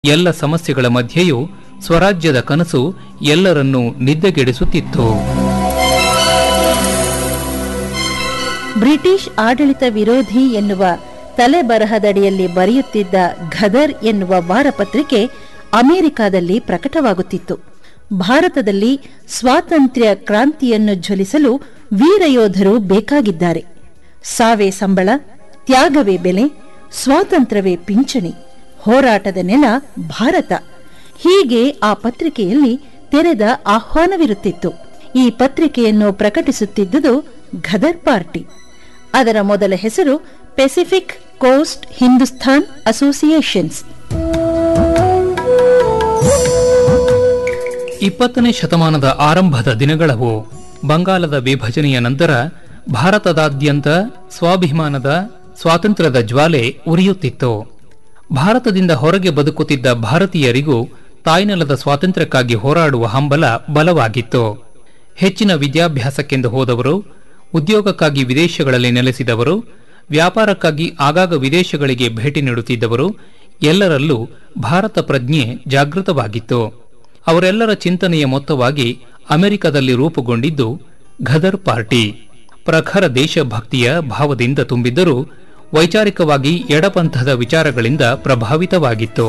ಎಲ್ಲ ಸಮಸ್ಯೆಗಳ ಮಧ್ಯೆಯೂ ಸ್ವರಾಜ್ಯದ ಕನಸು ಎಲ್ಲರನ್ನೂ ನಿದ್ದೆಗೆಡಿಸುತ್ತಿತ್ತು ಬ್ರಿಟಿಷ್ ಆಡಳಿತ ವಿರೋಧಿ ಎನ್ನುವ ತಲೆಬರಹದಡಿಯಲ್ಲಿ ಬರೆಯುತ್ತಿದ್ದ ಘದರ್ ಎನ್ನುವ ವಾರಪತ್ರಿಕೆ ಅಮೆರಿಕಾದಲ್ಲಿ ಪ್ರಕಟವಾಗುತ್ತಿತ್ತು ಭಾರತದಲ್ಲಿ ಸ್ವಾತಂತ್ರ್ಯ ಕ್ರಾಂತಿಯನ್ನು ಜ್ವಲಿಸಲು ವೀರಯೋಧರು ಬೇಕಾಗಿದ್ದಾರೆ ಸಾವೇ ಸಂಬಳ ತ್ಯಾಗವೇ ಬೆಲೆ ಸ್ವಾತಂತ್ರ್ಯವೇ ಪಿಂಚಣಿ ಹೋರಾಟದ ನೆಲ ಭಾರತ ಹೀಗೆ ಆ ಪತ್ರಿಕೆಯಲ್ಲಿ ತೆರೆದ ಆಹ್ವಾನವಿರುತ್ತಿತ್ತು ಈ ಪತ್ರಿಕೆಯನ್ನು ಪ್ರಕಟಿಸುತ್ತಿದ್ದುದು ಘದರ್ ಪಾರ್ಟಿ ಅದರ ಮೊದಲ ಹೆಸರು ಪೆಸಿಫಿಕ್ ಕೋಸ್ಟ್ ಹಿಂದೂಸ್ಥಾನ್ ಅಸೋಸಿಯೇಷನ್ಸ್ ಇಪ್ಪತ್ತನೇ ಶತಮಾನದ ಆರಂಭದ ದಿನಗಳವು ಬಂಗಾಲದ ವಿಭಜನೆಯ ನಂತರ ಭಾರತದಾದ್ಯಂತ ಸ್ವಾಭಿಮಾನದ ಸ್ವಾತಂತ್ರ್ಯದ ಜ್ವಾಲೆ ಉರಿಯುತ್ತಿತ್ತು ಭಾರತದಿಂದ ಹೊರಗೆ ಬದುಕುತ್ತಿದ್ದ ಭಾರತೀಯರಿಗೂ ತಾಯ್ನೆಲದ ಸ್ವಾತಂತ್ರ್ಯಕ್ಕಾಗಿ ಹೋರಾಡುವ ಹಂಬಲ ಬಲವಾಗಿತ್ತು ಹೆಚ್ಚಿನ ವಿದ್ಯಾಭ್ಯಾಸಕ್ಕೆಂದು ಹೋದವರು ಉದ್ಯೋಗಕ್ಕಾಗಿ ವಿದೇಶಗಳಲ್ಲಿ ನೆಲೆಸಿದವರು ವ್ಯಾಪಾರಕ್ಕಾಗಿ ಆಗಾಗ ವಿದೇಶಗಳಿಗೆ ಭೇಟಿ ನೀಡುತ್ತಿದ್ದವರು ಎಲ್ಲರಲ್ಲೂ ಭಾರತ ಪ್ರಜ್ಞೆ ಜಾಗೃತವಾಗಿತ್ತು ಅವರೆಲ್ಲರ ಚಿಂತನೆಯ ಮೊತ್ತವಾಗಿ ಅಮೆರಿಕದಲ್ಲಿ ರೂಪುಗೊಂಡಿದ್ದು ಘದರ್ ಪಾರ್ಟಿ ಪ್ರಖರ ದೇಶಭಕ್ತಿಯ ಭಾವದಿಂದ ತುಂಬಿದ್ದರೂ ವೈಚಾರಿಕವಾಗಿ ಎಡಪಂಥದ ವಿಚಾರಗಳಿಂದ ಪ್ರಭಾವಿತವಾಗಿತ್ತು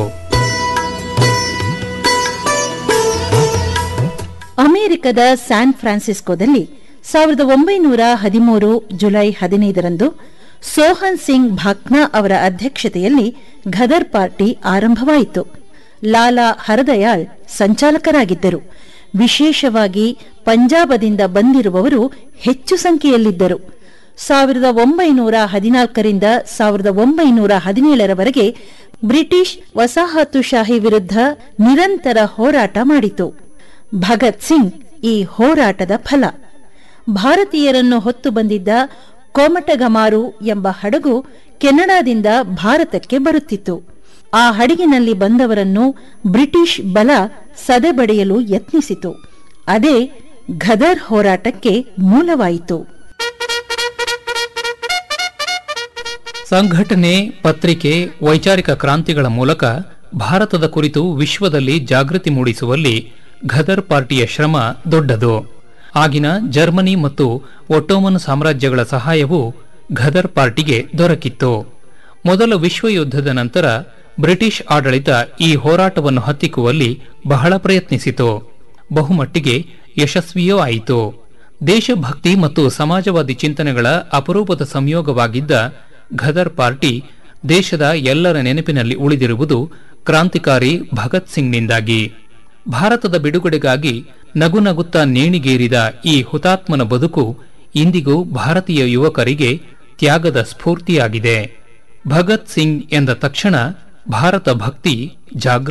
ಅಮೆರಿಕದ ಸ್ಯಾನ್ ಫ್ರಾನ್ಸಿಸ್ಕೋದಲ್ಲಿ ಸಾವಿರದ ಒಂಬೈನೂರ ಹದಿಮೂರು ಜುಲೈ ಹದಿನೈದರಂದು ಸೋಹನ್ ಸಿಂಗ್ ಭಾಕ್ನಾ ಅವರ ಅಧ್ಯಕ್ಷತೆಯಲ್ಲಿ ಘದರ್ ಪಾರ್ಟಿ ಆರಂಭವಾಯಿತು ಲಾಲಾ ಹರದಯಾಳ್ ಸಂಚಾಲಕರಾಗಿದ್ದರು ವಿಶೇಷವಾಗಿ ಪಂಜಾಬದಿಂದ ಬಂದಿರುವವರು ಹೆಚ್ಚು ಸಂಖ್ಯೆಯಲ್ಲಿದ್ದರು ಸಾವಿರದ ಒಂಬೈನೂರ ಹದಿನಾಲ್ಕರಿಂದ ಸಾವಿರದ ಒಂಬೈನೂರ ಹದಿನೇಳರವರೆಗೆ ಬ್ರಿಟಿಷ್ ವಸಾಹತುಶಾಹಿ ವಿರುದ್ಧ ನಿರಂತರ ಹೋರಾಟ ಮಾಡಿತು ಭಗತ್ ಸಿಂಗ್ ಈ ಹೋರಾಟದ ಫಲ ಭಾರತೀಯರನ್ನು ಹೊತ್ತು ಬಂದಿದ್ದ ಕೋಮಟಗಮಾರು ಎಂಬ ಹಡಗು ಕೆನಡಾದಿಂದ ಭಾರತಕ್ಕೆ ಬರುತ್ತಿತ್ತು ಆ ಹಡಗಿನಲ್ಲಿ ಬಂದವರನ್ನು ಬ್ರಿಟಿಷ್ ಬಲ ಸದೆಬಡೆಯಲು ಯತ್ನಿಸಿತು ಅದೇ ಘದರ್ ಹೋರಾಟಕ್ಕೆ ಮೂಲವಾಯಿತು ಸಂಘಟನೆ ಪತ್ರಿಕೆ ವೈಚಾರಿಕ ಕ್ರಾಂತಿಗಳ ಮೂಲಕ ಭಾರತದ ಕುರಿತು ವಿಶ್ವದಲ್ಲಿ ಜಾಗೃತಿ ಮೂಡಿಸುವಲ್ಲಿ ಘದರ್ ಪಾರ್ಟಿಯ ಶ್ರಮ ದೊಡ್ಡದು ಆಗಿನ ಜರ್ಮನಿ ಮತ್ತು ಒಟ್ಟೋಮನ್ ಸಾಮ್ರಾಜ್ಯಗಳ ಸಹಾಯವೂ ಘದರ್ ಪಾರ್ಟಿಗೆ ದೊರಕಿತ್ತು ಮೊದಲ ವಿಶ್ವ ಯುದ್ಧದ ನಂತರ ಬ್ರಿಟಿಷ್ ಆಡಳಿತ ಈ ಹೋರಾಟವನ್ನು ಹತ್ತಿಕ್ಕುವಲ್ಲಿ ಬಹಳ ಪ್ರಯತ್ನಿಸಿತು ಬಹುಮಟ್ಟಿಗೆ ಯಶಸ್ವಿಯೂ ಆಯಿತು ದೇಶಭಕ್ತಿ ಮತ್ತು ಸಮಾಜವಾದಿ ಚಿಂತನೆಗಳ ಅಪರೂಪದ ಸಂಯೋಗವಾಗಿದ್ದ ಘದರ್ ಪಾರ್ಟಿ ದೇಶದ ಎಲ್ಲರ ನೆನಪಿನಲ್ಲಿ ಉಳಿದಿರುವುದು ಕ್ರಾಂತಿಕಾರಿ ಭಗತ್ ಸಿಂಗ್ನಿಂದಾಗಿ ಭಾರತದ ಬಿಡುಗಡೆಗಾಗಿ ನಗು ನಗುತ್ತಾ ನೇಣಿಗೇರಿದ ಈ ಹುತಾತ್ಮನ ಬದುಕು ಇಂದಿಗೂ ಭಾರತೀಯ ಯುವಕರಿಗೆ ತ್ಯಾಗದ ಸ್ಫೂರ್ತಿಯಾಗಿದೆ ಭಗತ್ ಸಿಂಗ್ ಎಂದ ತಕ್ಷಣ ಭಾರತ ಭಕ್ತಿ ಜಾಗೃತ